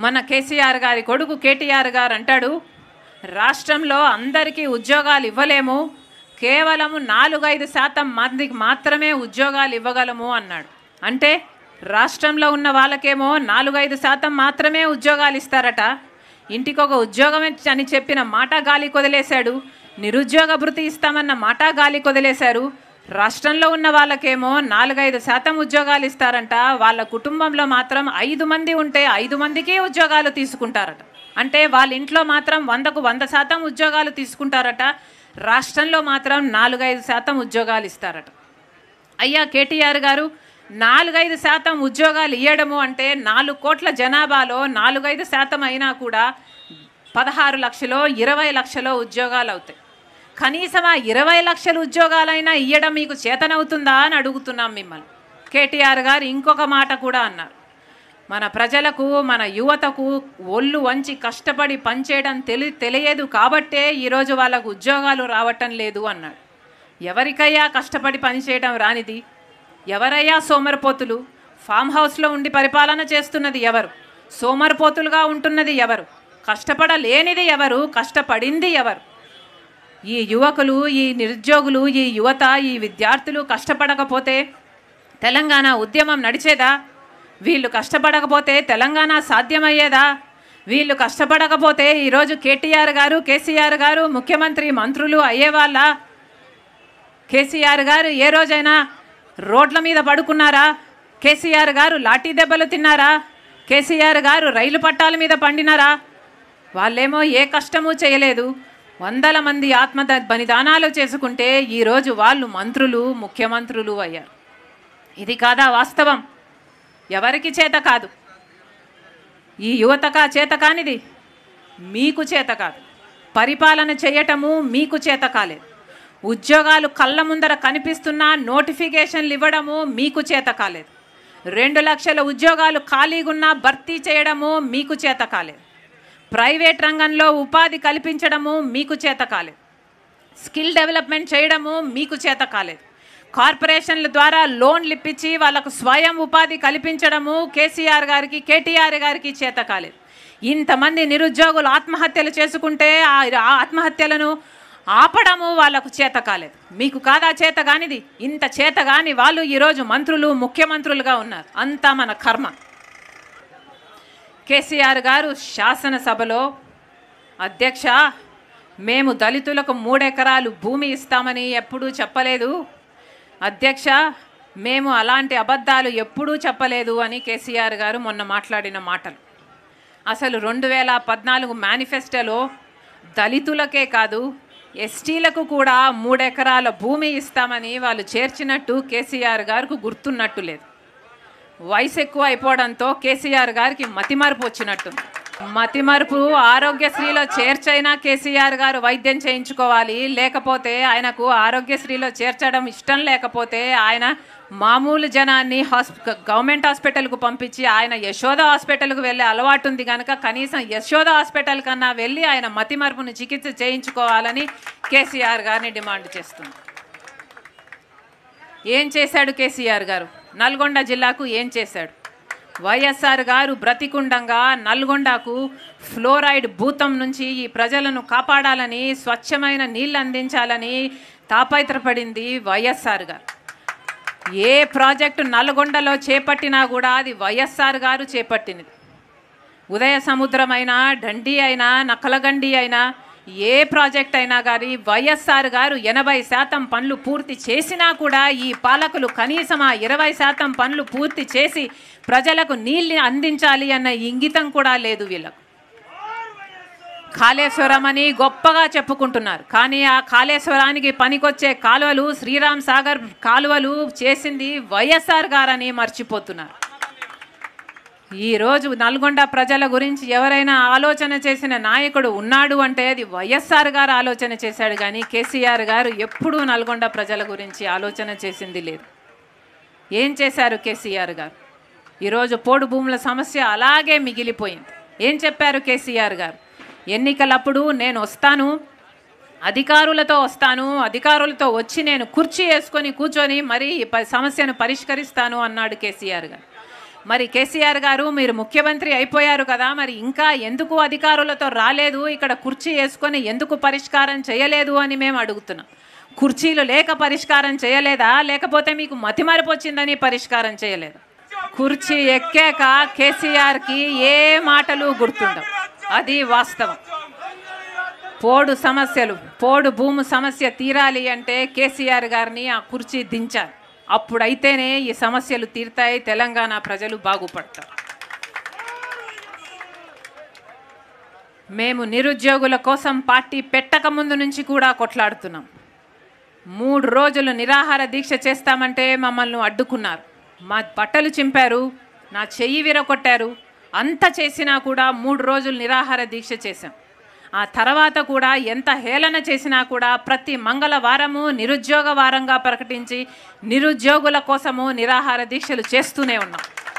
మన కేసీఆర్ గారి కొడుకు కేటీఆర్ గారు అంటాడు రాష్ట్రంలో అందరికీ ఉద్యోగాలు ఇవ్వలేము కేవలం నాలుగైదు శాతం మందికి మాత్రమే ఉద్యోగాలు ఇవ్వగలము అన్నాడు అంటే రాష్ట్రంలో ఉన్న వాళ్ళకేమో నాలుగైదు శాతం మాత్రమే ఉద్యోగాలు ఇస్తారట ఇంటికి ఒక ఉద్యోగం అని చెప్పిన మాట గాలి కొదిలేశాడు నిరుద్యోగ భృతి ఇస్తామన్న మాట గాలి కొదిలేశారు రాష్ట్రంలో ఉన్న వాళ్ళకేమో నాలుగైదు శాతం ఉద్యోగాలు ఇస్తారంట వాళ్ళ కుటుంబంలో మాత్రం ఐదు మంది ఉంటే ఐదు మందికి ఉద్యోగాలు తీసుకుంటారట అంటే వాళ్ళ ఇంట్లో మాత్రం వందకు వంద శాతం ఉద్యోగాలు తీసుకుంటారట రాష్ట్రంలో మాత్రం నాలుగైదు శాతం ఉద్యోగాలు ఇస్తారట అయ్యా కేటీఆర్ గారు నాలుగైదు శాతం ఉద్యోగాలు ఇవ్వడము అంటే నాలుగు కోట్ల జనాభాలో నాలుగైదు శాతం అయినా కూడా పదహారు లక్షలో ఇరవై లక్షలో ఉద్యోగాలు అవుతాయి కనీసం ఆ ఇరవై లక్షల ఉద్యోగాలైనా ఇవ్వడం మీకు చేతనవుతుందా అని అడుగుతున్నాం మిమ్మల్ని కేటీఆర్ గారు ఇంకొక మాట కూడా అన్నారు మన ప్రజలకు మన యువతకు ఒళ్ళు వంచి కష్టపడి పనిచేయడం తెలి తెలియదు కాబట్టే ఈరోజు వాళ్ళకు ఉద్యోగాలు రావటం లేదు అన్నాడు ఎవరికయ్యా కష్టపడి పనిచేయడం రానిది ఎవరయ్యా సోమరిపోతులు ఫామ్ హౌస్లో ఉండి పరిపాలన చేస్తున్నది ఎవరు సోమరిపోతులుగా ఉంటున్నది ఎవరు కష్టపడలేనిది ఎవరు కష్టపడింది ఎవరు ఈ యువకులు ఈ నిరుద్యోగులు ఈ యువత ఈ విద్యార్థులు కష్టపడకపోతే తెలంగాణ ఉద్యమం నడిచేదా వీళ్ళు కష్టపడకపోతే తెలంగాణ సాధ్యమయ్యేదా వీళ్ళు కష్టపడకపోతే ఈరోజు కేటీఆర్ గారు కేసీఆర్ గారు ముఖ్యమంత్రి మంత్రులు అయ్యేవాళ్ళ కేసీఆర్ గారు ఏ రోజైనా రోడ్ల మీద పడుకున్నారా కేసీఆర్ గారు లాఠీ దెబ్బలు తిన్నారా కేసీఆర్ గారు రైలు పట్టాల మీద పండినారా వాళ్ళేమో ఏ కష్టము చేయలేదు వందల మంది ఆత్మ బలిదానాలు చేసుకుంటే ఈరోజు వాళ్ళు మంత్రులు ముఖ్యమంత్రులు అయ్యారు ఇది కాదా వాస్తవం ఎవరికి చేత కాదు ఈ యువతకా చేత కానిది మీకు చేత కాదు పరిపాలన చేయటము మీకు చేత కాలేదు ఉద్యోగాలు కళ్ళ ముందర కనిపిస్తున్నా నోటిఫికేషన్లు ఇవ్వడము మీకు చేత కాలేదు రెండు లక్షల ఉద్యోగాలు ఖాళీగున్నా భర్తీ చేయడము మీకు చేత కాలేదు ప్రైవేట్ రంగంలో ఉపాధి కల్పించడము మీకు చేత కాలేదు స్కిల్ డెవలప్మెంట్ చేయడము మీకు చేత కాలేదు కార్పొరేషన్ల ద్వారా లోన్లు ఇప్పించి వాళ్ళకు స్వయం ఉపాధి కల్పించడము కేసీఆర్ గారికి కేటీఆర్ గారికి చేత కాలేదు ఇంతమంది నిరుద్యోగులు ఆత్మహత్యలు చేసుకుంటే ఆ ఆ ఆత్మహత్యలను ఆపడము వాళ్ళకు చేత కాలేదు మీకు కాదా చేత కానిది ఇంత చేత కాని వాళ్ళు ఈరోజు మంత్రులు ముఖ్యమంత్రులుగా ఉన్నారు అంతా మన కర్మ కేసీఆర్ గారు శాసనసభలో అధ్యక్ష మేము దళితులకు మూడెకరాలు భూమి ఇస్తామని ఎప్పుడూ చెప్పలేదు అధ్యక్ష మేము అలాంటి అబద్ధాలు ఎప్పుడూ చెప్పలేదు అని కేసీఆర్ గారు మొన్న మాట్లాడిన మాటలు అసలు రెండు వేల పద్నాలుగు మేనిఫెస్టోలో దళితులకే కాదు ఎస్టీలకు కూడా మూడెకరాల భూమి ఇస్తామని వాళ్ళు చేర్చినట్టు కేసీఆర్ గారికి గుర్తున్నట్టు లేదు వయసు ఎక్కువ అయిపోవడంతో కేసీఆర్ గారికి మతిమరుపు వచ్చినట్టు మతిమరుపు ఆరోగ్యశ్రీలో చేర్చైనా కేసీఆర్ గారు వైద్యం చేయించుకోవాలి లేకపోతే ఆయనకు ఆరోగ్యశ్రీలో చేర్చడం ఇష్టం లేకపోతే ఆయన మామూలు జనాన్ని హాస్ప గవర్నమెంట్ హాస్పిటల్కు పంపించి ఆయన యశోద హాస్పిటల్కు వెళ్ళే అలవాటు ఉంది కనుక కనీసం యశోద హాస్పిటల్ కన్నా వెళ్ళి ఆయన మతిమరుపును చికిత్స చేయించుకోవాలని కేసీఆర్ గారిని డిమాండ్ చేస్తుంది ఏం చేశాడు కేసీఆర్ గారు నల్గొండ జిల్లాకు ఏం చేశాడు వైఎస్ఆర్ గారు బ్రతికుండంగా నల్గొండకు ఫ్లోరైడ్ భూతం నుంచి ఈ ప్రజలను కాపాడాలని స్వచ్ఛమైన నీళ్ళు అందించాలని తాపత్రపడింది వైఎస్ఆర్ గారు ఏ ప్రాజెక్టు నల్గొండలో చేపట్టినా కూడా అది వైఎస్ఆర్ గారు చేపట్టినది ఉదయ సముద్రం అయినా డండి అయినా నక్కలగండి అయినా ఏ ప్రాజెక్ట్ అయినా కానీ వైఎస్ఆర్ గారు ఎనభై శాతం పనులు పూర్తి చేసినా కూడా ఈ పాలకులు కనీసం ఆ ఇరవై శాతం పనులు పూర్తి చేసి ప్రజలకు నీళ్ళు అందించాలి అన్న ఇంగితం కూడా లేదు వీళ్ళకు కాళేశ్వరం అని గొప్పగా చెప్పుకుంటున్నారు కానీ ఆ కాళేశ్వరానికి పనికొచ్చే కాలువలు శ్రీరామ్ సాగర్ కాలువలు చేసింది వైఎస్ఆర్ గారని మర్చిపోతున్నారు ఈరోజు నల్గొండ ప్రజల గురించి ఎవరైనా ఆలోచన చేసిన నాయకుడు ఉన్నాడు అంటే అది వైఎస్ఆర్ గారు ఆలోచన చేశాడు కానీ కేసీఆర్ గారు ఎప్పుడూ నల్గొండ ప్రజల గురించి ఆలోచన చేసింది లేదు ఏం చేశారు కేసీఆర్ గారు ఈరోజు పోడు భూముల సమస్య అలాగే మిగిలిపోయింది ఏం చెప్పారు కేసీఆర్ గారు ఎన్నికలప్పుడు నేను వస్తాను అధికారులతో వస్తాను అధికారులతో వచ్చి నేను కుర్చీ వేసుకొని కూర్చొని మరి ఈ ప- సమస్యను పరిష్కరిస్తాను అన్నాడు కేసీఆర్ గారు మరి కేసీఆర్ గారు మీరు ముఖ్యమంత్రి అయిపోయారు కదా మరి ఇంకా ఎందుకు అధికారులతో రాలేదు ఇక్కడ కుర్చీ వేసుకొని ఎందుకు పరిష్కారం చేయలేదు అని మేము అడుగుతున్నాం కుర్చీలు లేక పరిష్కారం చేయలేదా లేకపోతే మీకు మతిమరుపు వచ్చిందని పరిష్కారం చేయలేదా కుర్చీ ఎక్కాక కేసీఆర్కి ఏ మాటలు గుర్తుండవు అది వాస్తవం పోడు సమస్యలు పోడు భూము సమస్య తీరాలి అంటే కేసీఆర్ గారిని ఆ కుర్చీ దించాలి అప్పుడైతేనే ఈ సమస్యలు తీరుతాయి తెలంగాణ ప్రజలు బాగుపడతారు మేము నిరుద్యోగుల కోసం పార్టీ పెట్టక ముందు నుంచి కూడా కొట్లాడుతున్నాం మూడు రోజులు నిరాహార దీక్ష చేస్తామంటే మమ్మల్ని అడ్డుకున్నారు మా బట్టలు చింపారు నా చెయ్యి విరగొట్టారు అంత చేసినా కూడా మూడు రోజులు నిరాహార దీక్ష చేశాం ఆ తర్వాత కూడా ఎంత హేళన చేసినా కూడా ప్రతి మంగళవారము నిరుద్యోగ వారంగా ప్రకటించి నిరుద్యోగుల కోసము నిరాహార దీక్షలు చేస్తూనే ఉన్నాం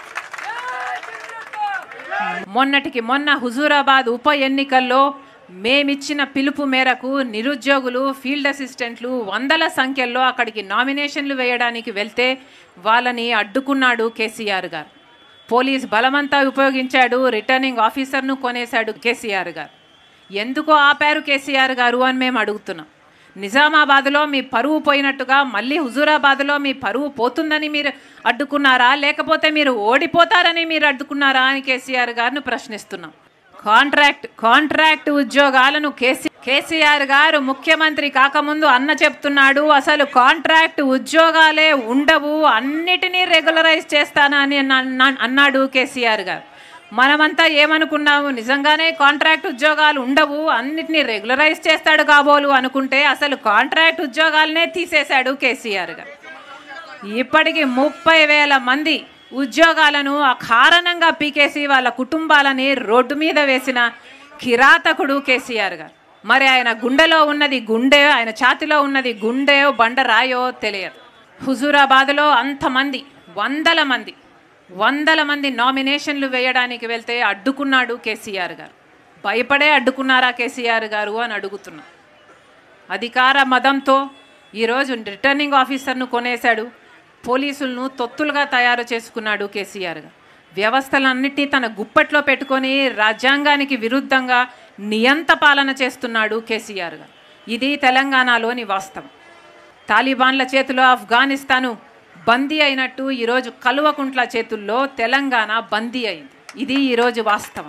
మొన్నటికి మొన్న హుజూరాబాద్ ఉప ఎన్నికల్లో మేమిచ్చిన పిలుపు మేరకు నిరుద్యోగులు ఫీల్డ్ అసిస్టెంట్లు వందల సంఖ్యల్లో అక్కడికి నామినేషన్లు వేయడానికి వెళ్తే వాళ్ళని అడ్డుకున్నాడు కేసీఆర్ గారు పోలీస్ బలమంతా ఉపయోగించాడు రిటర్నింగ్ ఆఫీసర్ను కొనేశాడు కేసీఆర్ గారు ఎందుకు ఆపారు కేసీఆర్ గారు అని మేము అడుగుతున్నాం నిజామాబాద్లో మీ పరువు పోయినట్టుగా మళ్ళీ హుజూరాబాద్లో మీ పరువు పోతుందని మీరు అడ్డుకున్నారా లేకపోతే మీరు ఓడిపోతారని మీరు అడ్డుకున్నారా అని కేసీఆర్ గారిని ప్రశ్నిస్తున్నాం కాంట్రాక్ట్ కాంట్రాక్ట్ ఉద్యోగాలను కేసీ కేసీఆర్ గారు ముఖ్యమంత్రి కాకముందు అన్న చెప్తున్నాడు అసలు కాంట్రాక్ట్ ఉద్యోగాలే ఉండవు అన్నిటినీ రెగ్యులరైజ్ చేస్తానని అన్న- అన్నాడు కేసీఆర్ గారు మనమంతా ఏమనుకున్నాము నిజంగానే కాంట్రాక్ట్ ఉద్యోగాలు ఉండవు అన్నిటినీ రెగ్యులరైజ్ చేస్తాడు కాబోలు అనుకుంటే అసలు కాంట్రాక్ట్ ఉద్యోగాలనే తీసేశాడు కేసీఆర్ గారు ఇప్పటికి ముప్పై వేల మంది ఉద్యోగాలను అకారణంగా పీకేసి వాళ్ళ కుటుంబాలని రోడ్డు మీద వేసిన కిరాతకుడు కేసీఆర్ గారు మరి ఆయన గుండెలో ఉన్నది గుండె ఆయన ఛాతిలో ఉన్నది గుండె బండరాయో తెలియదు హుజూరాబాద్లో అంతమంది వందల మంది వందల మంది నామినేషన్లు వేయడానికి వెళ్తే అడ్డుకున్నాడు కేసీఆర్ గారు భయపడే అడ్డుకున్నారా కేసీఆర్ గారు అని అడుగుతున్నా అధికార మదంతో ఈరోజు రిటర్నింగ్ ఆఫీసర్ను కొనేశాడు పోలీసులను తొత్తులుగా తయారు చేసుకున్నాడు కేసీఆర్ గారు వ్యవస్థలన్నిటినీ తన గుప్పట్లో పెట్టుకొని రాజ్యాంగానికి విరుద్ధంగా నియంత పాలన చేస్తున్నాడు కేసీఆర్ గారు ఇది తెలంగాణలోని వాస్తవం తాలిబాన్ల చేతిలో ఆఫ్ఘనిస్తాను బందీ అయినట్టు ఈరోజు కలువకుంట్ల చేతుల్లో తెలంగాణ బందీ అయింది ఇది ఈరోజు వాస్తవం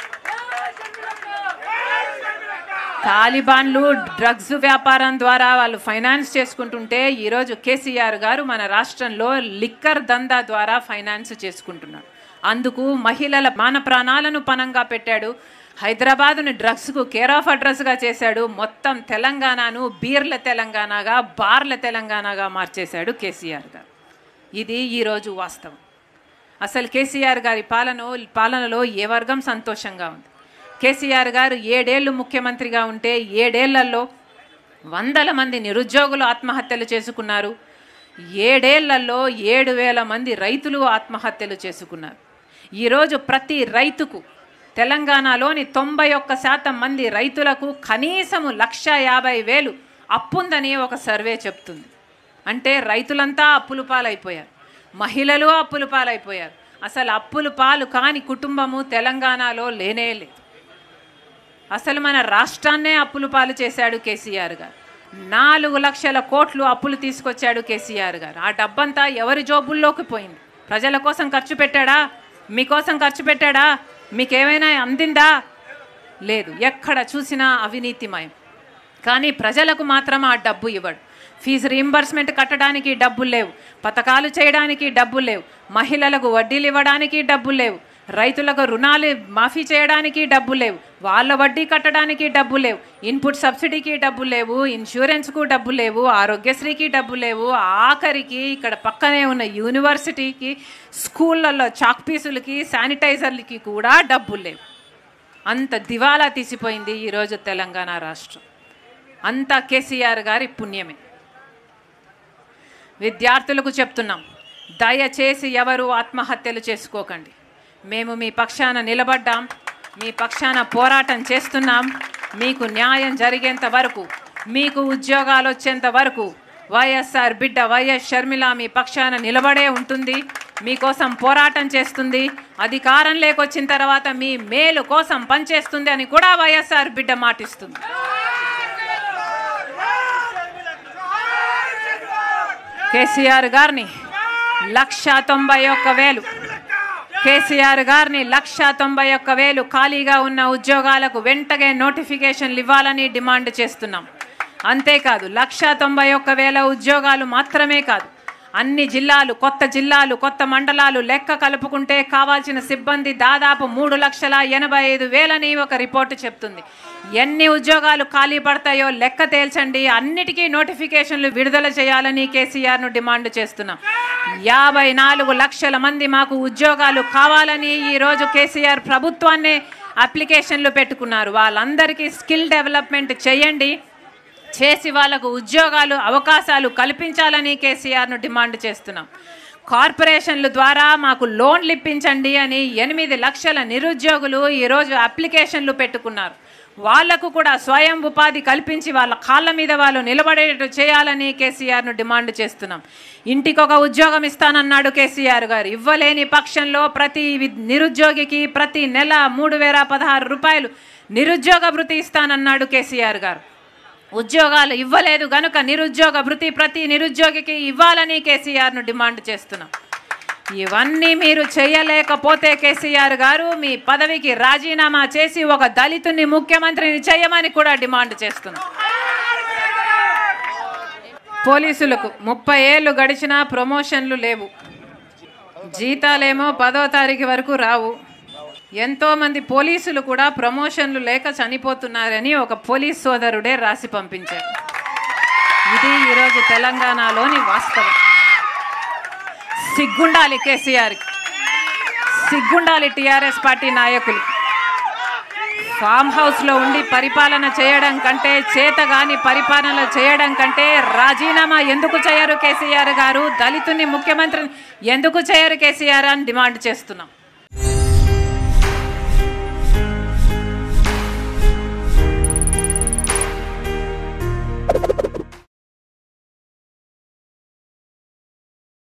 తాలిబాన్లు డ్రగ్స్ వ్యాపారం ద్వారా వాళ్ళు ఫైనాన్స్ చేసుకుంటుంటే ఈరోజు కేసీఆర్ గారు మన రాష్ట్రంలో లిక్కర్ దందా ద్వారా ఫైనాన్స్ చేసుకుంటున్నాడు అందుకు మహిళల మాన ప్రాణాలను పనంగా పెట్టాడు హైదరాబాదును డ్రగ్స్కు కేర్ ఆఫ్ అడ్రస్గా చేశాడు మొత్తం తెలంగాణను బీర్ల తెలంగాణగా బార్ల తెలంగాణగా మార్చేశాడు కేసీఆర్ గారు ఇది ఈరోజు వాస్తవం అసలు కేసీఆర్ గారి పాలన పాలనలో ఏ వర్గం సంతోషంగా ఉంది కేసీఆర్ గారు ఏడేళ్ళు ముఖ్యమంత్రిగా ఉంటే ఏడేళ్లలో వందల మంది నిరుద్యోగులు ఆత్మహత్యలు చేసుకున్నారు ఏడేళ్లలో ఏడు వేల మంది రైతులు ఆత్మహత్యలు చేసుకున్నారు ఈరోజు ప్రతి రైతుకు తెలంగాణలోని తొంభై ఒక్క శాతం మంది రైతులకు కనీసము లక్ష యాభై వేలు అప్పుందని ఒక సర్వే చెప్తుంది అంటే రైతులంతా అప్పులు పాలైపోయారు మహిళలు అప్పులు పాలైపోయారు అసలు అప్పులు పాలు కాని కుటుంబము తెలంగాణలో లేనే లేదు అసలు మన రాష్ట్రాన్నే అప్పులు పాలు చేశాడు కేసీఆర్ గారు నాలుగు లక్షల కోట్లు అప్పులు తీసుకొచ్చాడు కేసీఆర్ గారు ఆ డబ్బంతా ఎవరి జోబుల్లోకి పోయింది ప్రజల కోసం ఖర్చు పెట్టాడా మీకోసం ఖర్చు పెట్టాడా మీకేమైనా అందిందా లేదు ఎక్కడ చూసినా అవినీతిమయం కానీ ప్రజలకు మాత్రం ఆ డబ్బు ఇవ్వడు ఫీజు రీంబర్స్మెంట్ కట్టడానికి డబ్బులు లేవు పథకాలు చేయడానికి డబ్బులు లేవు మహిళలకు వడ్డీలు ఇవ్వడానికి డబ్బులు లేవు రైతులకు రుణాలు మాఫీ చేయడానికి డబ్బులు లేవు వాళ్ళ వడ్డీ కట్టడానికి డబ్బు లేవు ఇన్పుట్ సబ్సిడీకి డబ్బు లేవు ఇన్సూరెన్స్కు డబ్బు లేవు ఆరోగ్యశ్రీకి డబ్బు లేవు ఆఖరికి ఇక్కడ పక్కనే ఉన్న యూనివర్సిటీకి స్కూళ్ళల్లో చాక్ పీసులకి శానిటైజర్లకి కూడా డబ్బులు లేవు అంత దివాలా తీసిపోయింది ఈరోజు తెలంగాణ రాష్ట్రం అంతా కేసీఆర్ గారి పుణ్యమే విద్యార్థులకు చెప్తున్నాం దయచేసి ఎవరు ఆత్మహత్యలు చేసుకోకండి మేము మీ పక్షాన నిలబడ్డాం మీ పక్షాన పోరాటం చేస్తున్నాం మీకు న్యాయం జరిగేంత వరకు మీకు ఉద్యోగాలు వచ్చేంత వరకు వైఎస్ఆర్ బిడ్డ వైఎస్ షర్మిల మీ పక్షాన నిలబడే ఉంటుంది మీకోసం పోరాటం చేస్తుంది అధికారం లేకొచ్చిన తర్వాత మీ మేలు కోసం పనిచేస్తుంది అని కూడా వైఎస్ఆర్ బిడ్డ మాటిస్తుంది కేసీఆర్ గారిని లక్ష తొంభై ఒక్క వేలు కేసీఆర్ గారిని లక్ష తొంభై ఒక్క వేలు ఖాళీగా ఉన్న ఉద్యోగాలకు వెంటనే నోటిఫికేషన్లు ఇవ్వాలని డిమాండ్ చేస్తున్నాం అంతేకాదు లక్ష తొంభై ఒక్క వేల ఉద్యోగాలు మాత్రమే కాదు అన్ని జిల్లాలు కొత్త జిల్లాలు కొత్త మండలాలు లెక్క కలుపుకుంటే కావాల్సిన సిబ్బంది దాదాపు మూడు లక్షల ఎనభై ఐదు వేలని ఒక రిపోర్టు చెప్తుంది ఎన్ని ఉద్యోగాలు ఖాళీ పడతాయో లెక్క తేల్చండి అన్నిటికీ నోటిఫికేషన్లు విడుదల చేయాలని కేసీఆర్ను డిమాండ్ చేస్తున్నాం యాభై నాలుగు లక్షల మంది మాకు ఉద్యోగాలు కావాలని ఈరోజు కేసీఆర్ ప్రభుత్వాన్నే అప్లికేషన్లు పెట్టుకున్నారు వాళ్ళందరికీ స్కిల్ డెవలప్మెంట్ చేయండి చేసి వాళ్ళకు ఉద్యోగాలు అవకాశాలు కల్పించాలని కేసీఆర్ను డిమాండ్ చేస్తున్నాం కార్పొరేషన్ల ద్వారా మాకు లోన్లు ఇప్పించండి అని ఎనిమిది లక్షల నిరుద్యోగులు ఈరోజు అప్లికేషన్లు పెట్టుకున్నారు వాళ్లకు కూడా స్వయం ఉపాధి కల్పించి వాళ్ళ కాళ్ళ మీద వాళ్ళు నిలబడేటట్టు చేయాలని కేసీఆర్ను డిమాండ్ చేస్తున్నాం ఇంటికి ఒక ఉద్యోగం ఇస్తానన్నాడు కేసీఆర్ గారు ఇవ్వలేని పక్షంలో ప్రతి వి- నిరుద్యోగికి ప్రతి నెల మూడు వేల పదహారు రూపాయలు నిరుద్యోగ భృతి ఇస్తానన్నాడు కేసీఆర్ గారు ఉద్యోగాలు ఇవ్వలేదు గనుక నిరుద్యోగ భృతి ప్రతి నిరుద్యోగికి ఇవ్వాలని కేసీఆర్ను డిమాండ్ చేస్తున్నాం ఇవన్నీ మీరు చేయలేకపోతే కేసీఆర్ గారు మీ పదవికి రాజీనామా చేసి ఒక దళితుని ముఖ్యమంత్రిని చేయమని కూడా డిమాండ్ చేస్తున్నాం పోలీసులకు ముప్పై ఏళ్ళు గడిచినా ప్రమోషన్లు లేవు జీతాలేమో పదో తారీఖు వరకు రావు ఎంతో మంది పోలీసులు కూడా ప్రమోషన్లు లేక చనిపోతున్నారని ఒక పోలీస్ సోదరుడే రాసి పంపించారు ఇది ఈరోజు తెలంగాణలోని వాస్తవం సిగ్గుండాలి కేసీఆర్కి సిగ్గుండాలి టీఆర్ఎస్ పార్టీ నాయకులు ఫామ్ హౌస్లో ఉండి పరిపాలన చేయడం కంటే చేతగాని పరిపాలన చేయడం కంటే రాజీనామా ఎందుకు చేయరు కేసీఆర్ గారు దళితుని ముఖ్యమంత్రిని ఎందుకు చేయరు కేసీఆర్ అని డిమాండ్ చేస్తున్నాం